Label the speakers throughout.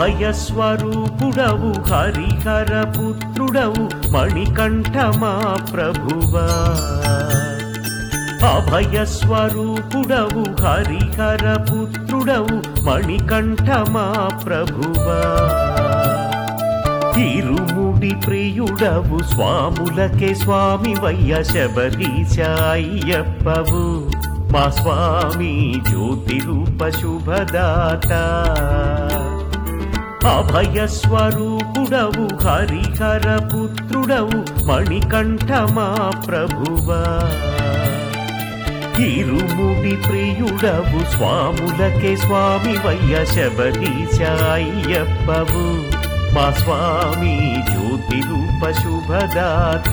Speaker 1: అభయస్వరూపుడవు హరిహర పుత్రుడవు మణికంఠమా ప్రభువా అభయస్వరూపుడవు హరిహర పుత్రుడవు మణికంఠమా ప్రభువా తిరుముడి ప్రియుడవు స్వాములకే స్వామి వయ్య శబరీశాయ్యప్పవు మా స్వామి జ్యోతి రూప శుభదాత అభయస్వరూపుడవు హరిహర పుత్రుడవు మణికంఠమా ప్రభువా తిరుముడి ప్రియుడవు స్వాములకే స్వామి వయ్య శబరీశాయ్యప్పవు మా స్వామి జ్యోతి రూప శుభదాత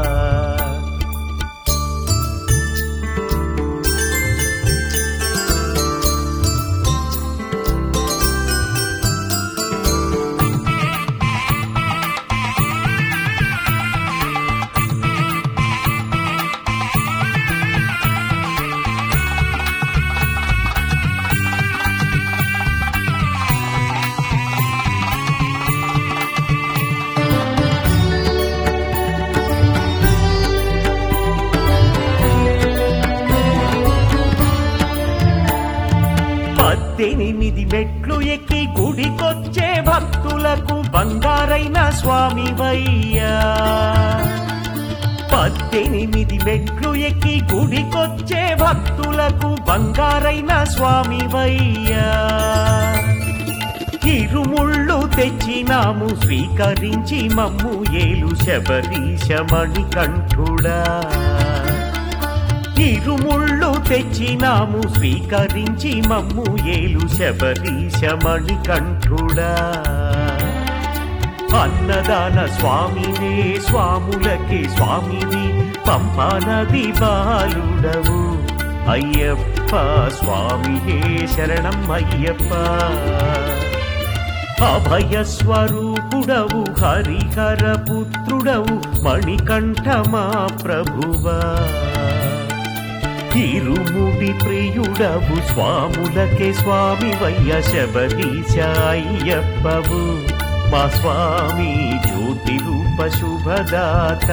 Speaker 1: పద్దెనిమిది మెట్లు ఎక్కి గుడికొచ్చే భక్తులకు బంగారైన స్వామి వయ్యా పద్దెనిమిది మెట్లు ఎక్కి గుడికొచ్చే భక్తులకు బంగారైన స్వామి వయ్యా ఇరుముళ్ళు తెచ్చినాము స్వీకరించి మమ్ము ఏలు శబరీశ మణికంఠుడా ఇరుముళ్ళు తెచ్చినాము స్వీకరించి మమ్ము ఏలు శబరీశ మణికంఠుడా అన్నదాన స్వామివే స్వాములకే స్వామివి పంపా నది బాలుడవు అయ్యప్ప స్వామియే శరణం అయ్యప్ప అభయస్వరూపుడవు హరిహర పుత్రుడవు మణికంఠమా ప్రభువా తిరుముడి ప్రియుడవు స్వాములకే స్వామి వయ్య శబరీశాయ్యప్పవు మా స్వామి జ్యోతి రూప శుభదాత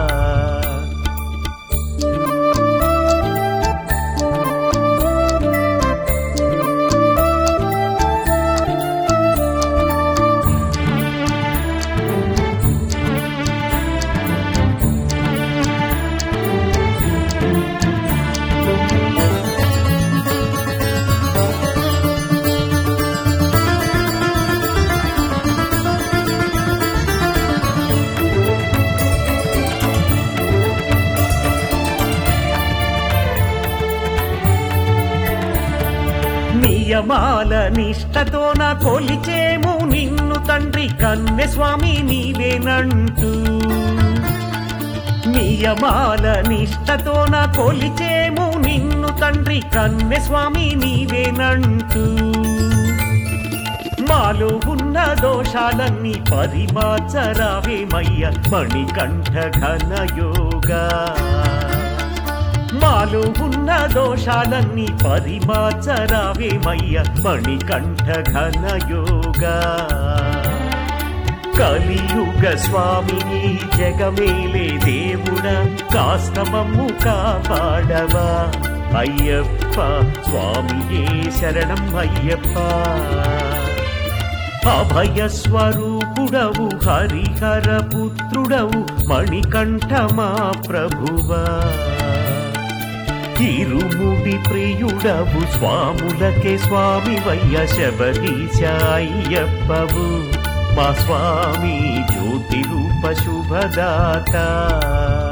Speaker 1: నియమాల నిష్టతో నా కొలిచేము నిన్ను తండ్రి కన్నె స్వామి నీవేనంటూ నియమాల నిష్టతో నా కొలిచేము నిన్ను తండ్రి కన్నె స్వామి నీవేనంటూ మాలో ఉన్న దోషాలన్నీ పరిమాచరావేమయ్య మణికంఠ ఘన యోగా మాలో ఉన్న దోషాలన్నీ పరిమాచరావేమయ్య మణికంఠ ఘన యోగా కలియుగ స్వామిని జగమేలే దేవుడ కాస్త మమ్ము కాపాడవా అయ్యప్ప స్వామియే శరణం అయ్యప్ప అభయస్వరూపుడవు హరిహర పుత్రుడవు మణికంఠమా ప్రభువా తిరుముడి ప్రియుడవు స్వాములకే స్వామి వయ్య శబరీశాయ్యప్పవు మా స్వామి జ్యోతి రూప శుభదాత